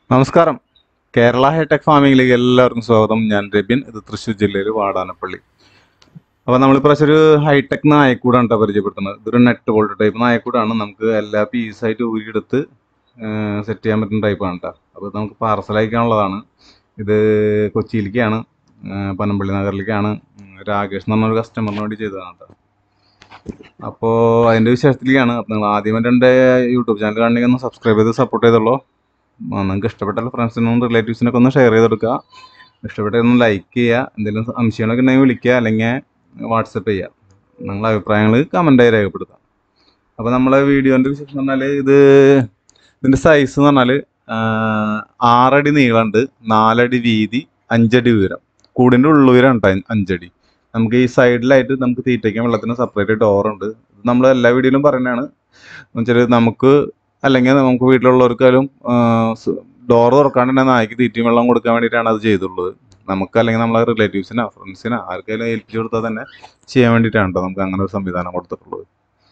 നമസ്കാരം കേരള ഹൈടെക് ഫാമിംഗിലേക്ക് എല്ലാവർക്കും സ്വാഗതം ഞാൻ രബിൻ ഇത് തൃശ്ശൂർ ജില്ലയിൽ വാടാനപ്പള്ളി അപ്പോൾ നമ്മളിപ്രാവശ്യം ഒരു ഹൈടെക് നായക്കൂടാണ് കേട്ടോ പരിചയപ്പെടുത്തുന്നത് ഇതൊരു നെറ്റ് ബോൾട്ട് ടൈപ്പ് നായക്കൂടാണ് നമുക്ക് എല്ലാ പീസായിട്ട് ഊരിയെടുത്ത് സെറ്റ് ചെയ്യാൻ പറ്റുന്ന ടൈപ്പാണ് കേട്ടോ അപ്പോൾ നമുക്ക് പാർസൽ അയക്കാനുള്ളതാണ് ഇത് കൊച്ചിയിലേക്കാണ് ആ, പനമ്പള്ളി നഗറിലേക്കാണ് ഉം, രാകേഷ് എന്ന് പറഞ്ഞൊരു കസ്റ്റമറിന് വേണ്ടി ചെയ്തതാണ് കേട്ടോ അപ്പോൾ അതിൻ്റെ വിശേഷത്തിലേക്കാണ് അപ്പോൾ നിങ്ങൾ ആദ്യമായിട്ട് എൻ്റെ യൂട്യൂബ് ചാനൽ കാണണമെങ്കിൽ ഒന്ന് സബ്സ്ക്രൈബ് ചെയ്ത് സപ്പോർട്ട് ചെയ്തോളൂ ആ, നിങ്ങൾക്ക് ഇഷ്ടപ്പെട്ട ഫ്രണ്ട്സിനും റിലേറ്റീവ്സിനൊക്കെ ഒന്ന് ഷെയർ ചെയ്ത് കൊടുക്കുക ഇഷ്ടപ്പെട്ടൊന്ന് ലൈക്ക് ചെയ്യുക എന്തെങ്കിലും സംശയങ്ങളൊക്കെ ഉണ്ടെങ്കിൽ വിളിക്കുക അല്ലെങ്കിൽ വാട്സപ്പ് ചെയ്യുക നിങ്ങളുടെ അഭിപ്രായങ്ങൾ കമൻറ്റായി രേഖപ്പെടുത്തുക അപ്പോൾ നമ്മളെ വീഡിയോൻ്റെ വിശേഷം എന്ന് പറഞ്ഞാൽ ഇത് ഇതിൻ്റെ സൈസ് എന്ന് പറഞ്ഞാൽ ആറടി നീളമുണ്ട് നാലടി വീതി അഞ്ചടി ഉയരം കൂടിൻ്റെ ഉള്ളുയരം കേട്ടോ അഞ്ചടി നമുക്ക് ഈ സൈഡിലായിട്ട് നമുക്ക് തീറ്റയ്ക്കും വെള്ളത്തിന് സെപ്പറേറ്റ് ഡോറുണ്ട് നമ്മൾ എല്ലാ വീഡിയോയിലും പറയുന്നതാണ് എന്നുവെച്ചാൽ നമുക്ക് അല്ലെങ്കിൽ നമുക്ക് വീട്ടിലുള്ളവർക്കായാലും ഡോർ തുറക്കാണ്ട് തന്നെ നായ്ക്ക് തീറ്റയും വെള്ളം കൊടുക്കാൻ വേണ്ടിയിട്ടാണ് അത് ചെയ്തിട്ടുള്ളത് നമുക്ക് അല്ലെങ്കിൽ നമ്മളെ റിലേറ്റീവ്സിനോ ഫ്രണ്ട്സിനോ ആർക്കെങ്കിലും ഏൽപ്പിച്ചു കൊടുത്താൽ തന്നെ ചെയ്യാൻ വേണ്ടിയിട്ടാണ് കേട്ടോ നമുക്ക് അങ്ങനെ ഒരു സംവിധാനം കൊടുത്തിട്ടുള്ളത്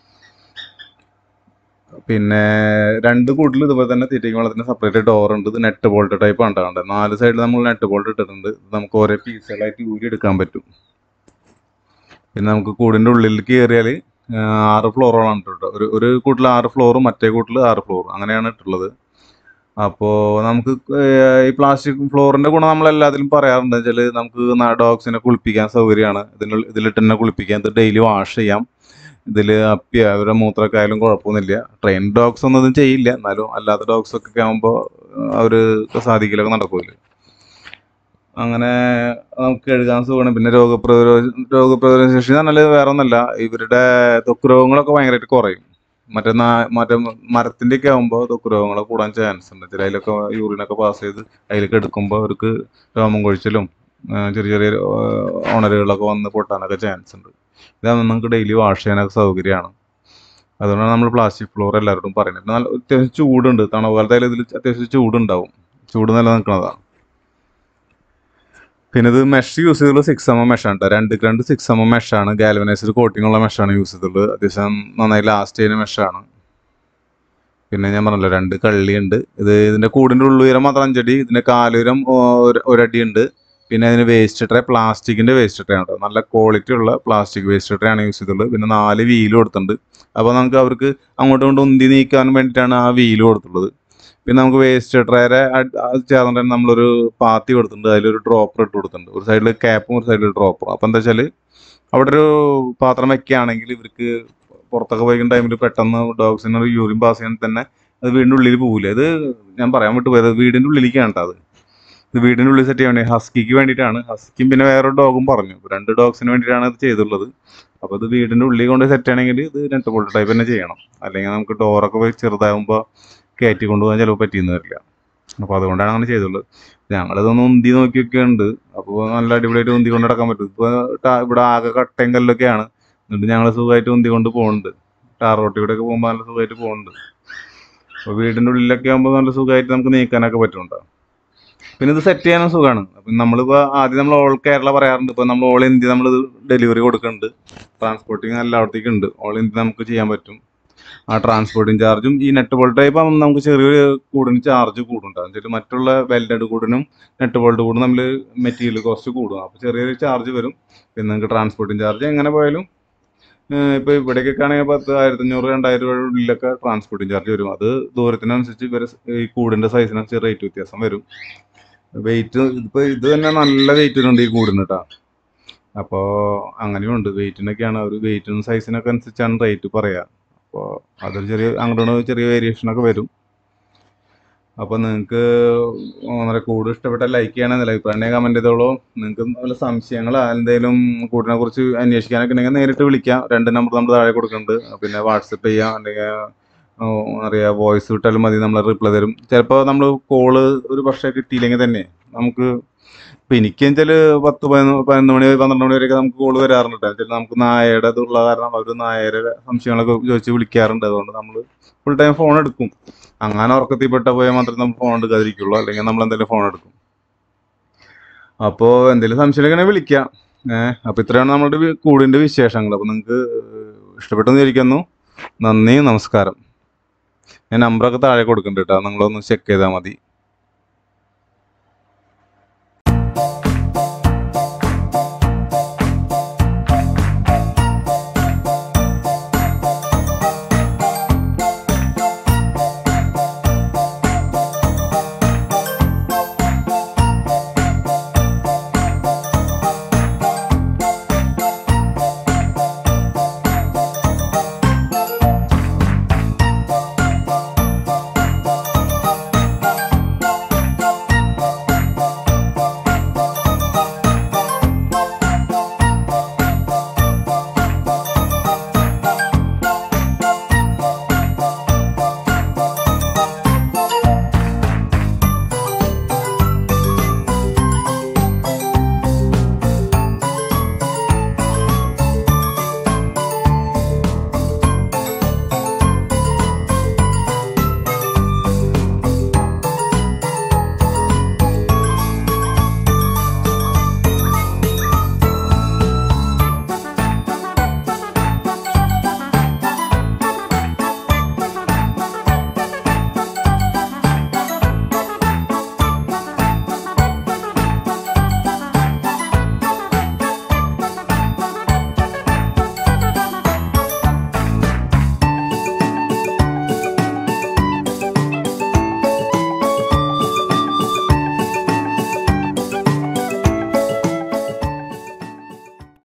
പിന്നെ രണ്ട് കൂട്ടിൽ ഇതുപോലെ തന്നെ തീറ്റയ്ക്ക് വെള്ളത്തിന് സെപ്പറേറ്റ് ഡോർ ഉണ്ട് ഇത് നെറ്റ് ബോൾട്ട് ടൈപ്പ് ആണ് കേട്ടോ നാല് സൈഡിൽ നമ്മൾ നെറ്റ് ബോൾട്ട് ഇട്ടിട്ടുണ്ട് ഇത് നമുക്ക് ഓരോ പീസുകളായിട്ട് ഊരി എടുക്കാൻ പറ്റും പിന്നെ നമുക്ക് കൂടിൻ്റെ ഉള്ളിൽ കയറിയാൽ ആറ് ഫ്ലോറുകളാണ് കേട്ടോ ഒരു ഒരു കൂട്ടിൽ ആറ് ഫ്ലോറും മറ്റേ കൂട്ടിൽ ആറ് ഫ്ലോറും അങ്ങനെയാണ് ഇട്ടുള്ളത് അപ്പോൾ നമുക്ക് ഏഹ് ഈ പ്ലാസ്റ്റിക് ഫ്ലോറിൻ്റെ ഗുണം നമ്മൾ എല്ലാത്തിലും പറയാറുണ്ട് വെച്ചാൽ നമുക്ക് ഡോഗ്സിനെ കുളിപ്പിക്കാൻ സൗകര്യമാണ് ഇതിൽ ഇതിലിട്ട് തന്നെ കുളിപ്പിക്കാം ഇത് ഡെയിലി വാഷ് ചെയ്യാം ഇതിൽ അപ്പി അവരുടെ മൂത്രമൊക്കെ ആയാലും കുഴപ്പമൊന്നുമില്ല ട്രെയിൻ ഡോഗ്സ് ഒന്നും ഇതും ചെയ്യില്ല എന്നാലും അല്ലാത്ത ഡോഗ്സ് ഒക്കെ ആകുമ്പോൾ അവർ സാധിക്കലൊക്കെ നടക്കില്ല അങ്ങനെ നമുക്ക് കഴുകാൻ സുഖമാണ് പിന്നെ രോഗപ്രതിരോധ രോഗപ്രതിരോധ ശേഷി എന്ന് പറഞ്ഞാൽ വേറെ ഒന്നല്ല ഇവരുടെ ത്വക്ക് രോഗങ്ങളൊക്കെ ഭയങ്കരമായിട്ട് കുറയും മറ്റേ നാ- മറ്റേ മരത്തിൻ്റെ ഒക്കെ ആകുമ്പോൾ ത്വക്ക് രോഗങ്ങൾ കൂടാൻ ചാൻസ് ഉണ്ട് ചില അതിലൊക്കെ യൂറിനൊക്കെ പാസ് ചെയ്ത് അതിലേക്ക് എടുക്കുമ്പോൾ അവർക്ക് രോമം കൊഴിച്ചിലും ആ, ചെറിയ ചെറിയ ആ, ഉണരുകളൊക്കെ വന്ന് പൊട്ടാനൊക്കെ ചാൻസ് ഉണ്ട് ഇതാകുമ്പോൾ നമുക്ക് ഡെയിലി വാഷ് ചെയ്യാനൊക്കെ സൗകര്യമാണ് അതുകൊണ്ടാണ് നമ്മൾ പ്ലാസ്റ്റിക് ഫ്ലോർ എല്ലാവരോടും പറയുന്നത് പിന്നെ നല്ല അത്യാവശ്യം ചൂടുണ്ട് തണവ് കാലത്തായാലും ഇതിൽ അത്യാവശ്യം ചൂടുണ്ടാവും ചൂട് നിലനിൽക്കുന്നതാണ് പിന്നെ ഇത് മെഷ് യൂസ് ചെയ്തുള്ള സിക്സ് എം എം മെഷാണ് കേട്ടോ രണ്ട് രണ്ട് സിക്സ് എം എം മെഷാണ് ഗാൽവനൈസ്ഡ് കോട്ടിംഗ് ഉള്ള മെഷാണ് യൂസ് ചെയ്തിട്ടുള്ളത് അത്യാവശ്യം നന്നായി ലാസ്റ്റ് ചെയ്യുന്ന മെഷാണ് പിന്നെ ഞാൻ പറഞ്ഞല്ലോ രണ്ട് കള്ളിയുണ്ട് ഇത് ഇതിന്റെ കൂടിന്റെ ഉള്ളുയരം മാത്രം അഞ്ചടി ഇതിന്റെ കാലുയരം ഓ- ഒരു- ഒരടി ഉണ്ട് പിന്നെ അതിന് വേസ്റ്റ് ട്രേ പ്ലാസ്റ്റിക്കിന്റെ വേസ്റ്റ് ട്രേ ആണ് കേട്ടോ നല്ല ക്വാളിറ്റി ഉള്ള പ്ലാസ്റ്റിക് വേസ്റ്റ് ട്രേ ആണ് യൂസ് ചെയ്തിട്ടുള്ളത് പിന്നെ നാല് വീല് കൊടുത്തിട്ടുണ്ട് അപ്പോൾ നമുക്ക് അവർക്ക് അങ്ങോട്ടും ഇങ്ങോട്ടും ഉന്തി നീക്കാൻ വേണ്ടിയിട്ടാണ് ആ വീല് കൊടുത്തിട്ടുള്ളത് പിന്നെ നമുക്ക് വേസ്റ്റ് ട്രേരെ ചേർന്നിട്ട് തന്നെ നമ്മളൊരു പാത്തി കൊടുത്തിട്ടുണ്ട് അതിലൊരു ഡ്രോപ്പർ ഇട്ട് കൊടുത്തിട്ടുണ്ട് ഒരു സൈഡിൽ ക്യാപ്പും ഒരു സൈഡിൽ ഡ്രോപ്പറും അപ്പം എന്താ വെച്ചാൽ അവിടെ ഒരു പാത്രം വെക്കുകയാണെങ്കിൽ ഇവർക്ക് പുറത്തൊക്കെ പോയിക്കുന്ന ടൈമിൽ പെട്ടെന്ന് ഡോഗ്സിന് ഒരു യൂറിൻ പാസ് ചെയ്യാൻ തന്നെ അത് വീടിൻ്റെ ഉള്ളിൽ പോകില്ല ഇത് ഞാൻ പറയാൻ വിട്ടു പോയത് വീടിൻ്റെ ഉള്ളിലേക്കാണ് കേട്ടോ അത് ഇത് വീടിൻ്റെ ഉള്ളിൽ സെറ്റ് ചെയ്യാൻ വേണ്ടി ഹസ്കിക്ക് വേണ്ടിയിട്ടാണ് ഹസ്കിയും പിന്നെ വേറൊരു ഡോഗും പറഞ്ഞു രണ്ട് ഡോഗ്സിന് വേണ്ടിയിട്ടാണ് ഇത് ചെയ്തിട്ടുള്ളത് അപ്പോൾ ഇത് വീടിൻ്റെ ഉള്ളിൽ കൊണ്ട് സെറ്റ് ചെയ്യണമെങ്കിൽ ഇത് നെറ്റ് ബോൾട്ട് ടൈപ്പ് തന്നെ ചെയ്യണം അല്ലെങ്കിൽ നമുക്ക് ഡോറൊക്കെ പോയി ചെറുതാകുമ്പോൾ കയറ്റി കൊണ്ടുപോകാൻ ചിലപ്പോൾ പറ്റിയെന്ന് വരില്ല അപ്പോൾ അതുകൊണ്ടാണ് അങ്ങനെ ചെയ്തുള്ളത് ഞങ്ങളിതൊന്ന് ഉന്തി നോക്കിയൊക്കെ ഉണ്ട് അപ്പോൾ നല്ല അടിപൊളിയായിട്ട് ഉന്തി കൊണ്ട് നടക്കാൻ പറ്റും ഇപ്പോൾ ഇവിടെ ആകെ കട്ടയും കല്ലൊക്കെയാണ് എന്നിട്ട് ഞങ്ങൾ സുഖമായിട്ട് ഉന്തി കൊണ്ട് പോകുന്നുണ്ട് ടാർ റോട്ടിലൂടെയൊക്കെ പോകുമ്പോൾ നല്ല സുഖമായിട്ട് പോകുന്നുണ്ട് അപ്പോൾ വീടിൻ്റെ ഉള്ളിലൊക്കെ ആകുമ്പോൾ നല്ല സുഖമായിട്ട് നമുക്ക് നീക്കാനൊക്കെ പറ്റുന്നുണ്ട് പിന്നെ ഇത് സെറ്റ് ചെയ്യാനും സുഖമാണ് അപ്പം നമ്മളിപ്പോൾ ആദ്യം നമ്മൾ ഓൾ കേരള പറയാറുണ്ട് ഇപ്പോൾ നമ്മൾ ഓൾ ഇന്ത്യ നമ്മൾ ഡെലിവറി കൊടുക്കുന്നുണ്ട് ട്രാൻസ്പോർട്ടിങ് എല്ലായിടത്തേക്കും ഉണ്ട് ഓൾ ഇന്ത്യ നമുക്ക് ചെയ്യാൻ പറ്റും ആ ട്രാൻസ്പോർട്ടിങ് ചാർജും ഈ നെറ്റ് ബോൾട്ട് ടൈപ്പ് ആകുമ്പോൾ നമുക്ക് ചെറിയൊരു കൂടിന് ചാർജ് കൂടുണ്ടാകും വെച്ചാൽ മറ്റുള്ള വെൽഡഡ് കൂടിനും നെറ്റ് ബോൾട്ട് കൂടും നമ്മൾ മെറ്റീരിയൽ കോസ്റ്റ് കൂടും അപ്പോൾ ചെറിയൊരു ചാർജ് വരും പിന്നെ നിങ്ങൾക്ക് ട്രാൻസ്പോർട്ടിങ് ചാർജ് എങ്ങനെ പോയാലും ഏഹ് ഇപ്പൊ ഇവിടേക്കൊക്കെ ആണെങ്കിൽ പത്ത് ആയിരത്തി അഞ്ഞൂറ് രണ്ടായിരം രൂപയുടെ ഉള്ളിലൊക്കെ ട്രാൻസ്പോർട്ടിങ് ചാർജ് വരും അത് ദൂരത്തിനനുസരിച്ച് ഇവരെ സ് ഈ കൂടിന്റെ സൈസിനനുസരിച്ച് റേറ്റ് വ്യത്യാസം വരും വെയിറ്റ് ഇപ്പൊ ഇത് തന്നെ നല്ല വെയിറ്റിനുണ്ട് ഈ കൂടിന് കേട്ടോ അപ്പോൾ അങ്ങനെയുണ്ട് വെയിറ്റിനൊക്കെയാണ് ഒരു വെയിറ്റിനും സൈസിനൊക്കെ അനുസരിച്ചാണ് റേറ്റ് പറയുക അപ്പോൾ അതൊരു ചെറിയ അങ്ങോട്ട് ചെറിയ വേരിയേഷനൊക്കെ വരും അപ്പോൾ നിങ്ങൾക്ക് ഒന്നര കൂട് ഇഷ്ടപ്പെട്ട ലൈക്ക് ചെയ്യണമെന്നില്ല അഭിപ്രായം കമൻറ്റ് ചെയ്തോളൂ നിങ്ങൾക്ക് വല്ല സംശയങ്ങളോ എന്തെങ്കിലും കൂടിനെ കുറിച്ച് അന്വേഷിക്കാനൊക്കെ ഉണ്ടെങ്കിൽ നേരിട്ട് വിളിക്കാം രണ്ട് നമ്പർ നമ്മൾ താഴെ കൊടുക്കുന്നുണ്ട് പിന്നെ വാട്സപ്പ് ചെയ്യാം അല്ലെങ്കിൽ അറിയാം വോയിസ് വിട്ടാലും മതി നമ്മൾ റിപ്ലൈ തരും ചിലപ്പോൾ നമ്മൾ കോള് ഒരു പക്ഷേ കിട്ടിയില്ലെങ്കിൽ തന്നെ നമുക്ക് ഇപ്പം എനിക്ക് വെച്ചാൽ പത്ത് പതിനൊന്ന് പതിനൊന്ന് മണി പന്ത്രണ്ട് മണി വരെയൊക്കെ നമുക്ക് കോള് വരാറുണ്ട് കേട്ടോ ചില നമുക്ക് നായയുടെ ഇതുള്ള കാരണം അവർ നായയുടെ സംശയങ്ങളൊക്കെ ചോദിച്ച് വിളിക്കാറുണ്ട് അതുകൊണ്ട് നമ്മൾ ഫുൾ ടൈം ഫോൺ എടുക്കും അങ്ങനെ ഉറക്കത്തിൽപ്പെട്ട പോയാൽ മാത്രമേ നമ്മൾ ഫോൺ എടുക്കാതിരിക്കുള്ളൂ അല്ലെങ്കിൽ നമ്മൾ എന്തെങ്കിലും ഫോൺ എടുക്കും അപ്പോൾ എന്തെങ്കിലും സംശയങ്ങളെ വിളിക്കാം ഏഹ് അപ്പോൾ ഇത്രയാണ് നമ്മുടെ വി- കൂടിൻ്റെ വിശേഷങ്ങൾ അപ്പോൾ നിങ്ങൾക്ക് ഇഷ്ടപ്പെട്ടെന്ന് വിചാരിക്കുന്നു നന്ദി നമസ്കാരം ഞാൻ നമ്പറൊക്കെ താഴെ കൊടുക്കുന്നുണ്ട് കേട്ടോ നിങ്ങളൊന്ന് ചെക്ക് ചെയ്താൽ മതി